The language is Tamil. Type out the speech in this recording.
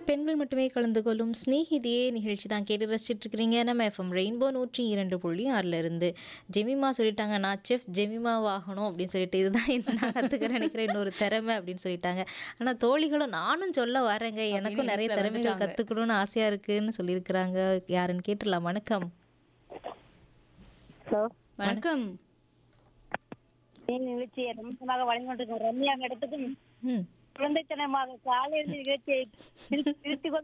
பெண்கள் மட்டுமே கலந்து கொள்ளும் ஸ்நேகிதியே நிகழ்ச்சி தான் கேட்டு ரசிச்சிட்டு இருக்கிறீங்க நம்ம எஃப்எம் ரெயின்போ நூற்றி இரண்டு புள்ளி ஆறில் இருந்து ஜெமிமா சொல்லிட்டாங்க நான் செஃப் ஜெமிமா ஆகணும் அப்படின்னு சொல்லிட்டு இதுதான் என்ன நான் கற்றுக்க நினைக்கிறேன் இன்னொரு திறமை அப்படின்னு சொல்லிட்டாங்க ஆனால் தோழிகளும் நானும் சொல்ல வரேங்க எனக்கும் நிறைய இணைப்புல திறமைகள் வந்துட்டாங்க. கற்றுக்கணும்னு ஆசையாக இருக்குன்னு சொல்லியிருக்கிறாங்க யாருன்னு கேட்டுடலாம் வணக்கம் ஹலோ வணக்கம் நிகழ்ச்சியை ரொம்ப வழங்கி கொண்டிருக்கோம் ரம்யா இடத்துக்கும் ம் குழந்தைத்தனமாக காலையில் நிகழ்ச்சியை திருத்தி கொண்டு